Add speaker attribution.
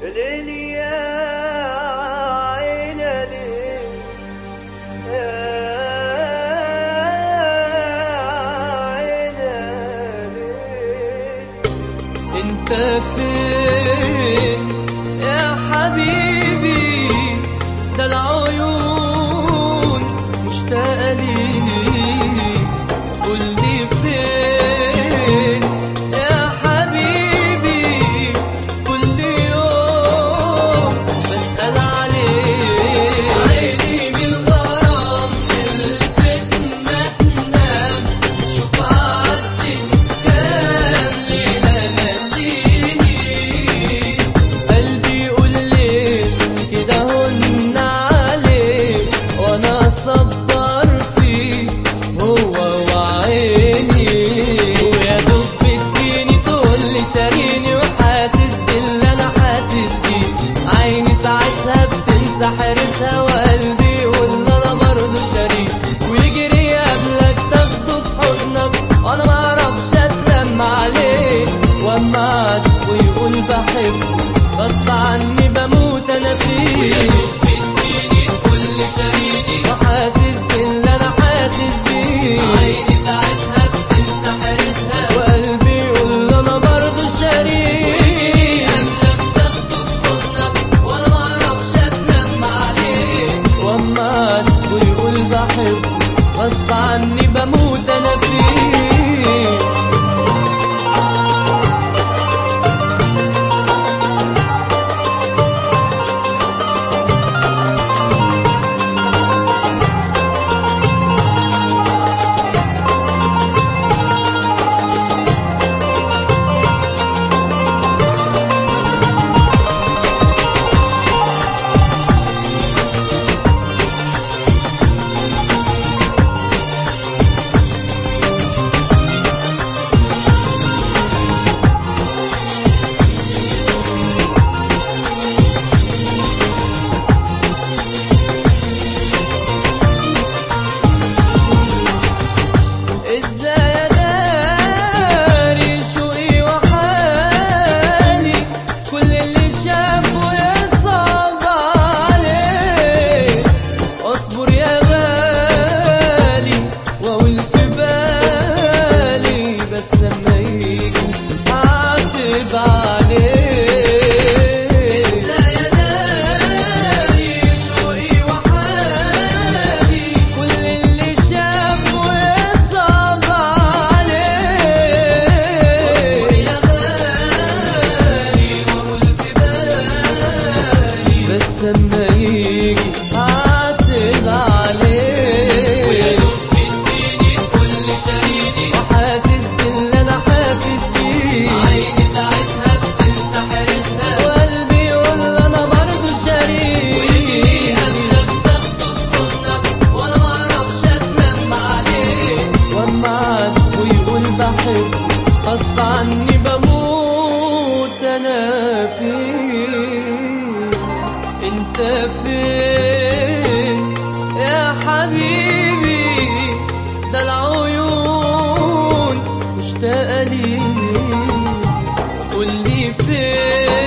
Speaker 1: ليلي يا عين ليل يا عين ليل
Speaker 2: انت فين يا حبيبي ده العيون مشتاقة ليك قولي فين يا حبيبي كل يوم بسأل عليك عيني من الغرام الفتنة تنام شوف عدت كام ليلة ناسيني قلبي يقول ليه كده هن عليك وانا اصدر فيه هو وعيني ويا دوب بتجيني تقول لي شاريني وحاسس باللي انا حاسس بيه عيني ساعتها بتنسى حيرتها وقلبي يقول انا برضه شريك ويجري قبلك تاخده في حضنك وانا معرفش اتلم عليه واما عاد ويقول بحبه غصب عني بموت انا فيه وحاسس باللي انا حاسس بيه عيني ساعتها بتنسى حيرتها وقلبي يقول انا برضه شريك وانا معرفش اتلم عليه واما عاد ويقول بحبه غصب عني بموت انا فيه ازاي اداري شوقي وحالي كل اللي شافه يصعب عليه اصبر يا غالي واقول في بالي بس اما يجي هعتب عليه ازاي اداري شوقي وحالي كل اللي شافه يصعب عليه اصبر يا غالي واقول في بالي بس اما يجي هعتب عليه ويا دوب بتديني كل شريدي وحاسس باللي انا حاسس بيه عيني ساعتها بتنسى حيرتها وقلبي يقول انا برضه شريك ويجي قبلك تاخده في حضنك وانا معرفش اتلم عليه واما عاد ويقول بحب غصب عني بموت انا فيه انت فين يا حبيبي ده العيون مشتاقة ليك قولي فين